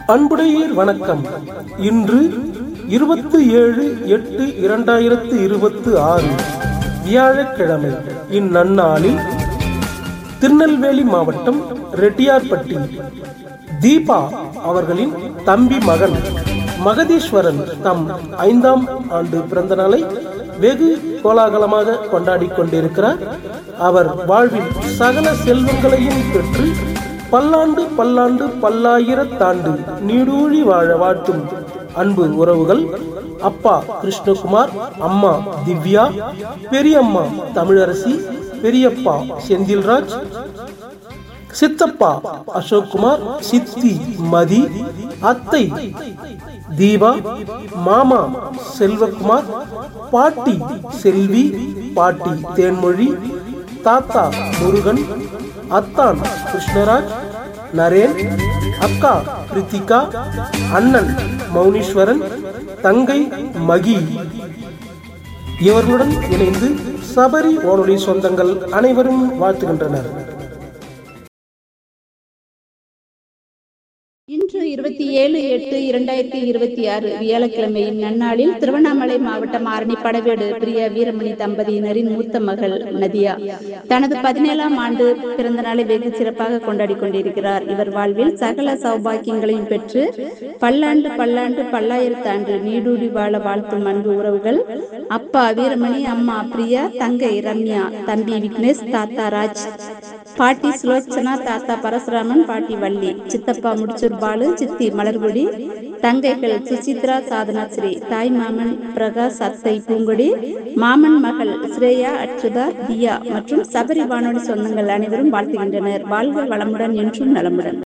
அன்புடையீர் வணக்கம் இன்று இருபத்தி ஏழு எட்டு இரண்டாயிரத்து இருபத்து ஆறு வியாழக்கிழமை இந்நன்னாளில் திருநெல்வேலி மாவட்டம் ரெட்டியார்பட்டி தீபா அவர்களின் தம்பி மகன் மகதீஸ்வரன் தம் ஐந்தாம் ஆண்டு பிறந்த நாளை வெகு கோலாகலமாக கொண்டாடி கொண்டிருக்கிறார் அவர் வாழ்வில் சகல செல்வங்களையும் பெற்று பல்லாண்டு பல்லாண்டு பல்லாயிரத்தாண்டு நீடூழி வாழ வாழ்த்தும் அன்பு உறவுகள் அப்பா கிருஷ்ணகுமார் அம்மா திவ்யா பெரியம்மா தமிழரசி பெரியப்பா செந்தில்ராஜ் சித்தப்பா அசோக்குமார் சித்தி மதி அத்தை தீபா மாமா செல்வகுமார் பாட்டி செல்வி பாட்டி தேன்மொழி தாத்தா முருகன் அத்தான் கிருஷ்ணராஜ் நரேன் அக்கா கிருத்திகா அண்ணன் மௌனீஸ்வரன் தங்கை மகி இவர்களுடன் இணைந்து சபரி வானொலி சொந்தங்கள் அனைவரும் வாழ்த்துகின்றனர் இன்று இருபத்தி ஏழு எட்டு இரண்டாயிரத்தி இருபத்தி ஆறு வியாழக்கிழமையின் நன்னாளில் திருவண்ணாமலை மாவட்டம் ஆரணி படவேடு பிரிய வீரமணி தம்பதியினரின் மூத்த மகள் நதியா தனது பதினேழாம் ஆண்டு பிறந்த நாளை வெகு சிறப்பாக கொண்டாடி கொண்டிருக்கிறார் இவர் வாழ்வில் சகல சௌபாக்கியங்களையும் பெற்று பல்லாண்டு பல்லாண்டு பல்லாயிரத்தாண்டு நீடூடி வாழ வாழ்த்தும் அன்பு உறவுகள் அப்பா வீரமணி அம்மா பிரியா தங்கை ரம்யா தம்பி விக்னேஷ் தாத்தா ராஜ் பாட்டி சுலோச்சனா தாத்தா பரசுராமன் பாட்டி வள்ளி சித்தப்பா முடிச்சூர் பாலு சித்தி மலர்கொடி தங்கைகள் சுசித்ரா சாதனா ஸ்ரீ தாய் மாமன் பிரகாஷ் அத்தை பூங்கொடி மாமன் மகள் ஸ்ரேயா அச்சுதா தியா மற்றும் சபரி வானொலி சொந்தங்கள் அனைவரும் வாழ்த்துகின்றனர் வாழ்க வளமுடன் என்றும் நலமுடன்